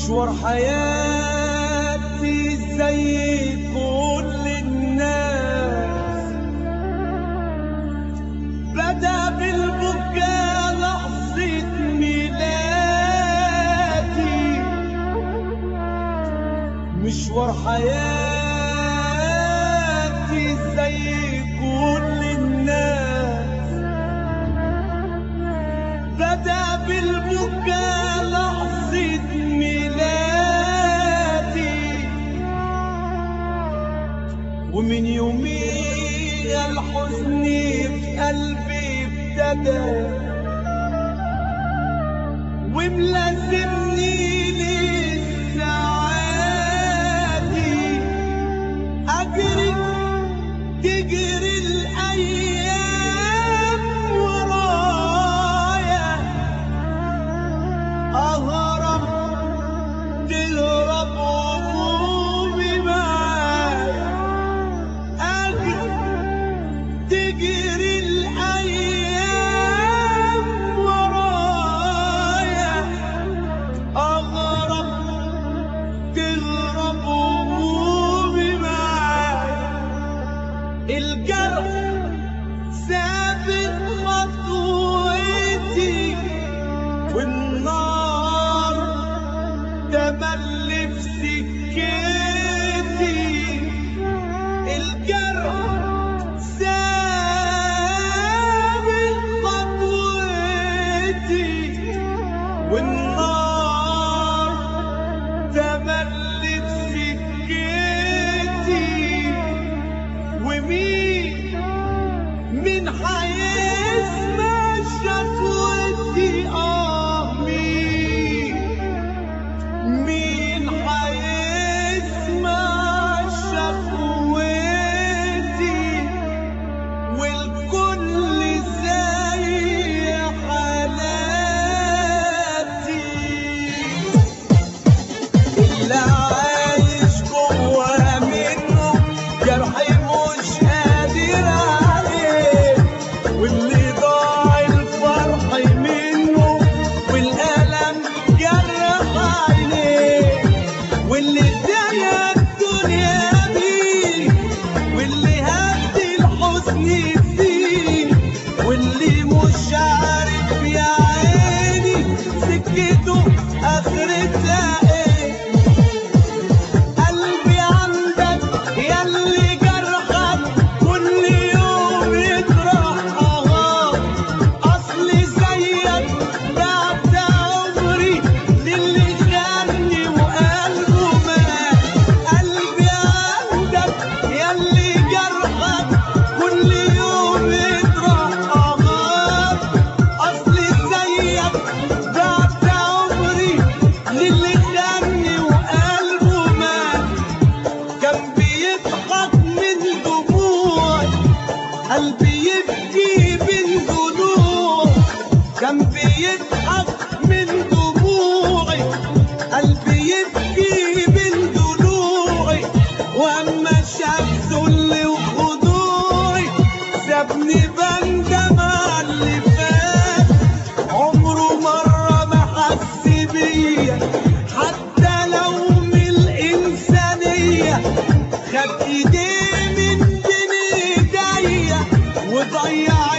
مشوار حياتي زي كل الناس بدأ بالبكاء لحظة ميلادي مشوار حياتي زي كل الناس بدأ بالبكاء لحظة ميلادي ومن يوميها الحزن في قلبي ابتدى وملازمني لسه عادي أجري تجري الأيام ورايا أهرب تهرب همومي معايا أجري تجري الأيام ورايا أغرب تهرب همومي معايا الجرح سابق خطوتي والنار تملي في سكتي الجرح سابق خطوتي والنار تملي في سكتي ومين من حيسمع شكوتي اه مين مين حيسمع شكوتي والكل زي حالاتي اللي عايش جوا منه جرحي مش قادر عليه واللي ضاع الفرح منه والألم جرح عينيه واللي ادانا الدنيا بيه واللي هدي الحزن فيه واللي مش عارف يا عيني سكته اخرتها ايه قلبي عندك ياللي جرحك كل يوم يجرح اغار اصلي زيك بعد عمري للي خاني وقلبه مات قلبي عندك ياللي جرحك كل يوم يجرح اغار اصلي زيك بعد عمري للي خاني وقلبه مات كان بيضحك من دموعي قلبي يبكي من ضلوع كان بيضحك من دموعي قلبي يبكي من ضلوعي واما شاف ذلي وخضوعي سابني بندم على اللي فات عمره مرة ما حس بيا حتى لو من الإنسانية خد إيديه من بين إيديا وضيع